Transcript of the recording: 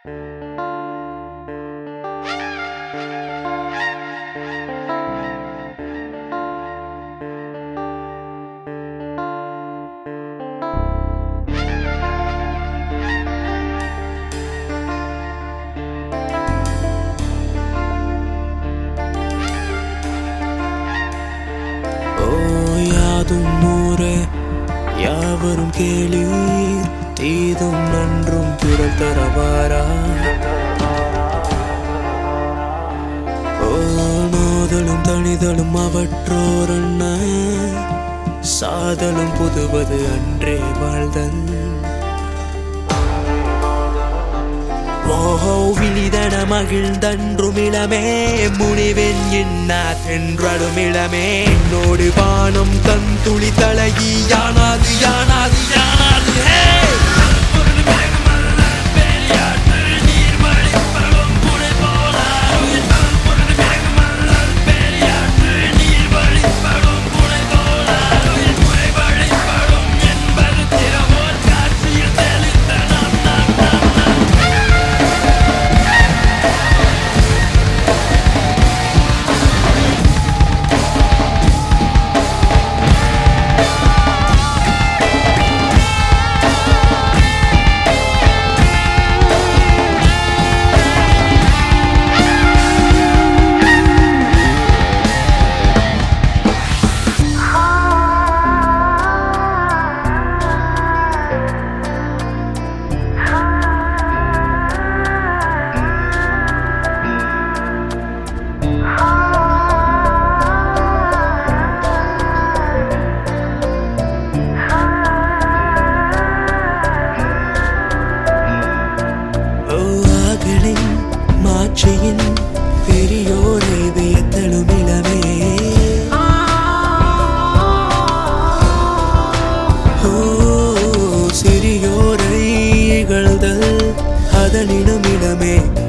ஓ யாதும் ஊரே யாவரும் கேளீர் தீதும் நன்றும் குரல் தரவாரா ஓ மோதலும் தனிதலும் அவற்றோரண்ண சாதலும் புதுவது அன்றே வாழ்தல் ஓஹோ விழிதன மகிழ்ந்தன்றும் இளமே முனிவென் இன்னா தென்றலும் இளமே என்னோடு பானம் தன் துளி தழகி யானாது யானாது யானாது ஹே ஓ ஆகளின் மாட்சியின் பெரியோரை வியத்தலும் இளமே ஓ சிறியோரை இகழ்தல் அதனிடம் இடமே